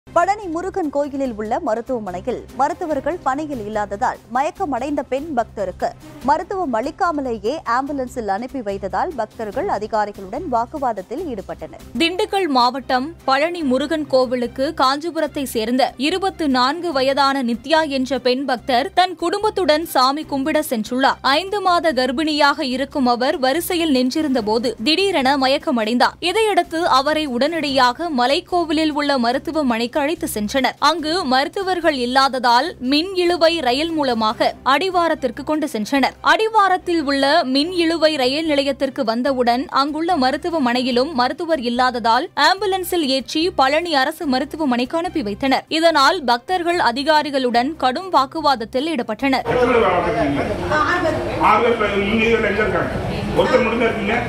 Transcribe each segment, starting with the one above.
பழனி முருகன் கோயிலில் உள்ள மருத்துவமனையில் மருத்துவர்கள் பணியில் இல்லாததால் மயக்கமடைந்த பெண் பக்தருக்கு மருத்துவம் அளிக்காமலேயே ஆம்புலன்ஸில் அனுப்பி வைத்ததால் பக்தர்கள் அதிகாரிகளுடன் வாக்குவாதத்தில் ஈடுபட்டனர் திண்டுக்கல் மாவட்டம் பழனி முருகன் கோவிலுக்கு காஞ்சிபுரத்தை சேர்ந்த இருபத்து நான்கு வயதான நித்யா என்ற பெண் பக்தர் தன் குடும்பத்துடன் சாமி கும்பிட சென்றுள்ளார் ஐந்து மாத கர்ப்பிணியாக இருக்கும் அவர் வரிசையில் நின்றிருந்தபோது திடீரென மயக்கமடைந்தார் இதையடுத்து அவரை உடனடியாக மலைக்கோவிலில் உள்ள மருத்துவமனைக்கு அழைத்து சென்றனர் அங்கு மருத்துவர்கள் இல்லாததால் மின் இழுவை ரயில் மூலமாக அடிவாரத்திற்கு கொண்டு சென்றனர் அடிவாரத்தில் உள்ள மின் இழுவை ரயில் நிலையத்திற்கு வந்தவுடன் அங்குள்ள மருத்துவமனையிலும் மருத்துவர் இல்லாததால் ஆம்புலன்ஸில் ஏற்றி பழனி அரசு மருத்துவமனைக்கு அனுப்பி வைத்தனர் இதனால் பக்தர்கள் அதிகாரிகளுடன் கடும் வாக்குவாதத்தில் ஈடுபட்டனர் எத்தனை பேர் வேலை பார்க்குறீங்க? ஆறு பேர் நீங்க இதுல எங்க இருக்காங்க ஒருத்தர் மட்டும் தான் இருக்கீங்க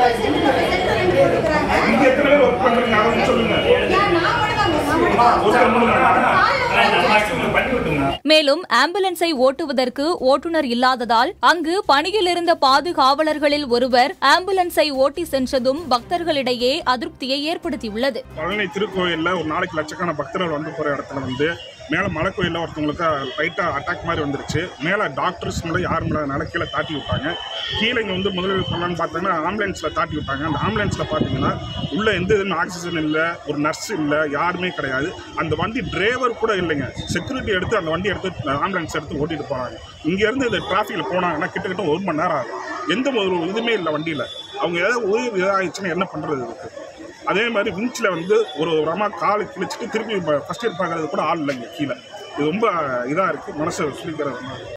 இங்க எத்தனை பேர் ஒர்க் பண்றீங்க அதை மட்டும் சொல்லுங்க ஒருத்தர் மட்டும் தான் பண்ணி விட்டுங்க மேலும் ஆம்புலன்ஸை ஓட்டுவதற்கு ஓட்டுநர் இல்லாததால் அங்கு பணியில் இருந்த பாதுகாவலர்களில் ஒருவர் ஆம்புலன்ஸை ஓட்டி சென்றதும் பக்தர்களிடையே அதிருப்தியை ஏற்படுத்தியுள்ளது பழனி திருக்கோயில்ல ஒரு நாளைக்கு லட்சக்கணக்கான பக்தர்கள் வந்து போற இடத்துல வந்து மேல மலை கோயில்ல ஒருத்தவங்களுக்கு லைட்டா அட்டாக் மாதிரி வந்துருச்சு மேல டாக்டர்ஸ் மேல யாரும் இல்லாதனால கீழே தாட்டி விட்டாங்க கீழே இங்க வந்து முதல்ல பண்ணலான்னு பார்த்தோன்னா ஆம்புலன்ஸ்ல தாட்டி விட்டாங்க அந்த ஆம்புலன்ஸ்ல பாத்தீங்கன்னா உள்ள எந்த இதுன்னு ஆக்சிஜன் இல்லை ஒரு நர்ஸ் இல்லை யாருமே கிடையாது அந்த வண்டி டிரைவர் கூட இல்லைங்க செக்யூரிட்டி எடுத்து அந்த வண்டி எடுத்து ஆம்புலன்ஸ் எடுத்து ஓட்டிட்டு போறாங்க இங்க இருந்து இந்த டிராஃபிக்ல போனாங்கன்னா கிட்டத்தட்ட ஒரு மணி நேரம் ஆகும் எந்த ஒரு இதுவுமே இல்லை வண்டியில அவங்க ஏதாவது உயிர் இதாகிடுச்சுன்னா என்ன பண்றது இதுக்கு அதே மாதிரி விஞ்சில் வந்து ஒரு ஒரு அம்மா கால் கிழிச்சிட்டு திருப்பி ஃபர்ஸ்ட் இயர் பார்க்கறது கூட ஆள் இல்லைங்க கீழே இது ரொம்ப இதாக இருக்குது மனசை சுழிக்கிறது